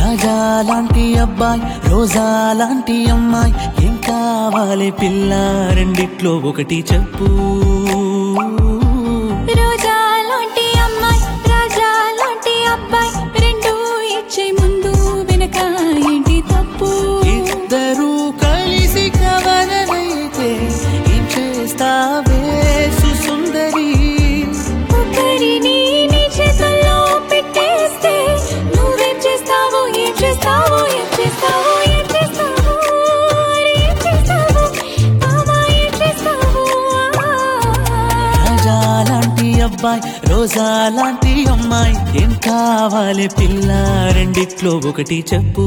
రాజా లాంటి అబ్బాయి రోజా లాంటి అమ్మాయి ఏం కావాలి పిల్ల రెండిట్లో ఒకటి చెప్పు రోజా లాంటి అమ్మాయి రాజా లాంటి అబ్బాయి రెండు ఇచ్చే ముందు వెనక ఏంటి తప్పు ఇద్దరు కలిసి కవలనైతే ఏం చేస్తావే సుందరి ఒకరిని నీ చేతుల్లో పెట్టేస్తే నువ్వేం చేస్తావో ఏం చేస్తావో ఏం చేస్తావో ఏం చేస్తావో అరే ఏం చేస్తావో మామా ఏం చేస్తావో రాజా లాంటి అబ్బాయి రోజా లాంటి అమ్మాయి ఏం కావాలి పిల్ల రెండిట్లో ఒకటి చెప్పు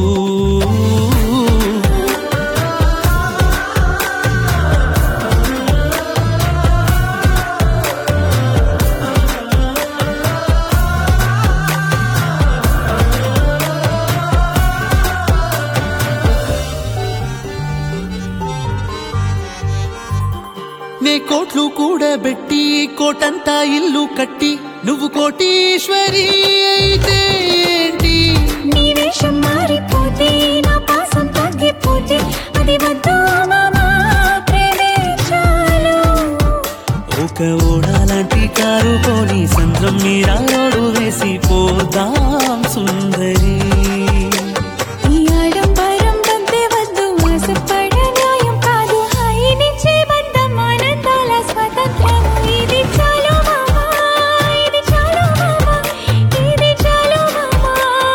నే కోట్లు కూడబెట్టి కోటంతా ఇల్లు కట్టి నువ్వు కోటీశ్వరి అయితే ఏంటి నీ వేషం మారిపోతే నా పాసం తగ్గిపోతే అది వద్దు మామా ప్రేమే చాలు ఒక ఓడాలాంటి కారు కొని సంద్రం మీరా రోడ్డు వేసి పోదాం సుందరి ఈ ఆడంబరం వద్దే వద్దు ఆశపడ న్యాయం కాదు హాయినిచ్చే బంధం ఆనందాల స్వతంత్రం ఇది చాలు మామా ఇది చాలు మామా ఇది చాలు మామా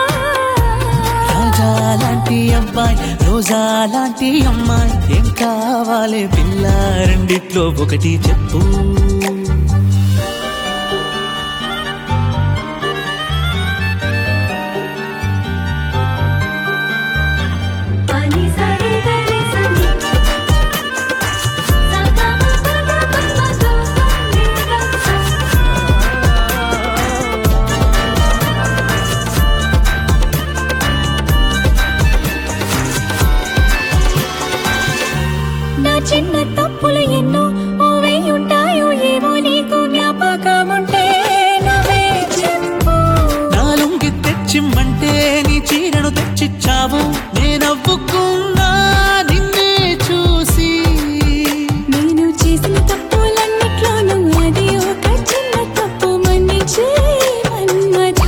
రాజా లాంటి అబ్బాయి రోజా లాంటి అమ్మాయి ఏం కావాలి పిల్ల రెండిట్లో ఒకటి చెప్పు పని సరి గరి సని సగమ పద పద దో సని గస నా చిన్న తప్పులు ఎన్నో ఓవే ఉంటాయో ఏమో నీకు జ్ఞాపకం ఉంటే నువ్వే చెప్పు నా లుంగి తెచ్చిమ్మంటే నీ చీరను తెచ్చిచ్చావు నేనవ్వుకున్నా నిన్నే చూసి నేను చేసిన తప్పులన్నిట్లోనూ అది ఒక చిన్న తప్పు మన్నించే మన్మథా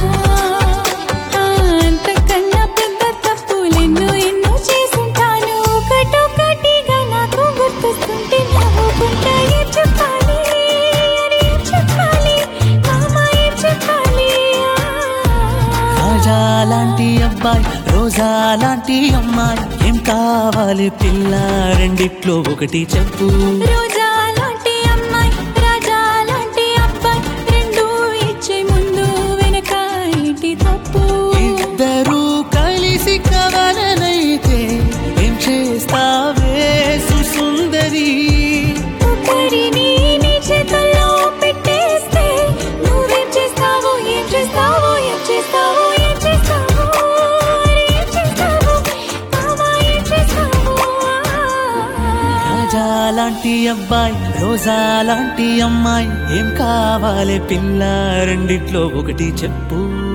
అంతకన్నా పెద్ద తప్పులెన్నో ఎన్నో చేసుంటాను ఒకటొకటిగా నాకు గుర్తొస్తుంటే నవ్వుకుంటా ఏం చెప్పాలి అని ఏం చెప్పాలి మామ ఏం చెప్పాలి రాజా లాంటి అబ్బాయి రోజా లాంటి అమ్మాయి ఏం కావాలి పిల్ల రెండిట్లో ఒకటి చెప్పు రోజా లాంటి అమ్మాయి రాజా లాంటి అబ్బాయి రెండు ఇచ్చే ముందు వెనక ఏంటి తప్పు ఇద్దరు కలిసి కవలనైతే ఏం చేస్తావే సుందరి ఒకరిని నీ చేతుల్లో పెట్టేస్తే నువ్వేం చేస్తావో ఏం చేస్తావో ఏం చేస్తావో ఏం చేస్తావో అరే ఏం చేస్తావో మామా ఏం చేస్తావో రాజా లాంటి అబ్బాయి రోజా లాంటి అమ్మాయి ఏం కావాలి పిల్ల రెండిట్లో ఒకటి చెప్పు